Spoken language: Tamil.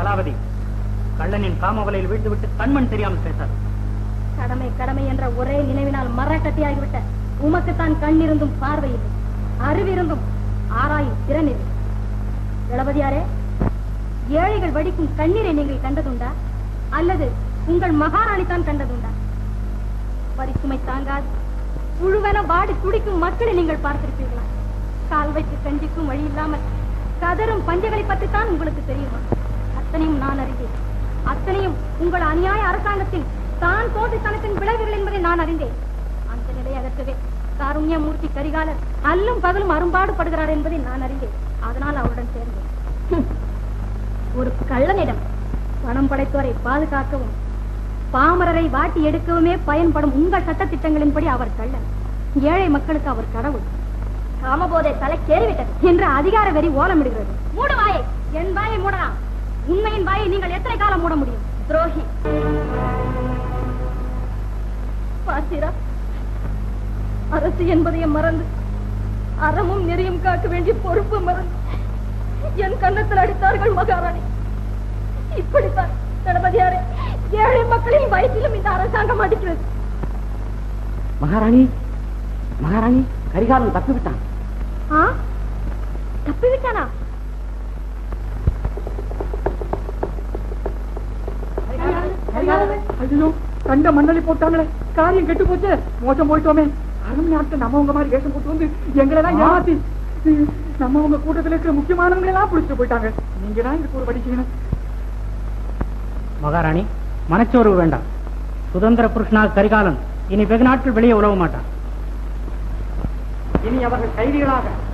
அமராவதி கள்ளனின் காமவலையில் வீழ்ந்துவிட்டு கண்மண் தெரியாமல் பேசார் கடமை கடமை என்ற ஒரே நினைவினால் மரக்கட்டியாகிவிட்ட உமக்குத்தான் கண் இருந்தும் பார்வை இல்லை அறிவிருந்தும் ஆராயும் திறன் இல்லை தளபதியாரே ஏழைகள் வடிக்கும் கண்ணீரை நீங்கள் கண்டதுண்டா அல்லது உங்கள் மகாராணி தான் கண்டதுண்டா பரிசுமை தாங்காது புழுவென வாடி துடிக்கும் மக்களை நீங்கள் பார்த்திருப்பீர்களா கால் வைத்து கஞ்சிக்கும் வழி இல்லாமல் கதரும் பஞ்சங்களை பற்றி தான் உங்களுக்கு தெரியுமா அத்தனையும் நான் அறிந்தேன் அத்தனையும் உங்கள் அநியாய அரசாங்கத்தின் தான் தோன்றித்தனத்தின் விளைவுகள் என்பதை நான் அறிந்தேன் அந்த நிலை அகற்றவே காருண்யமூர்த்தி கரிகாலர் அல்லும் பகலும் அரும்பாடுபடுகிறார் என்பதை நான் அறிந்தேன் அதனால் அவருடன் சேர்ந்தேன் ஹம். ஒரு கள்ளனிடம் பணம் படைத்தோரை பாதுகாக்கவும் பாமரரை வாட்டி எடுக்கவுமே பயன்படும் உங்கள் சட்ட திட்டங்களின்படி அவர் கள்ளன் ஏழை மக்களுக்கு அவர் கடவுள் காமபோதை தலை கேறிவிட்டது என்ற அதிகார வெறி ஓலமிடுகிறது மூடு வாயை என் வாயை மூடலாம் உண்மையின் வாயை நீங்கள் எத்தனை காலம் மூட முடியும் துரோகி பாத்திரா அரசு என்பதையும் மறந்து அறமும் நெறியும் காக்க வேண்டிய பொறுப்பு மறந்து என் கன்னத்தில் அடித்தார்கள் மகாராணி இப்படித்தான் தளபதியாரே ஏழை மக்களின் வயிற்றிலும் இந்த அரசாங்கம் அடிக்கிறது மகாராணி மகாராணி கரிகாலன் தப்பி விட்டான் ஆ தப்பி விட்டானா ஐயோ கண்ட மண்ணலி போட்டாங்களே காரியம் கெட்டு போச்சு மோசம் போயிட்டோமே அரண்மனை ஆட்கள் நம்ம உங்க மாதிரி வேஷம் போட்டு வந்து எங்களை எல்லாம் ஏமாத்தி நம்ம உங்க கூட்டத்துல இருக்கிற முக்கியமானவங்களை எல்லாம் பிடிச்சிட்டு போயிட்டாங்க நீங்க தான் இதுக்கு ஒரு படிச்சீங்கன்னு மகாராணி மனச்சோர்வு வேண்டாம் சுதந்திர புருஷனால் கரிகாலன் இனி வெகு நாட்கள் வெளியே உலவ மாட்டான் இனி அவர்கள் கைதிகளாக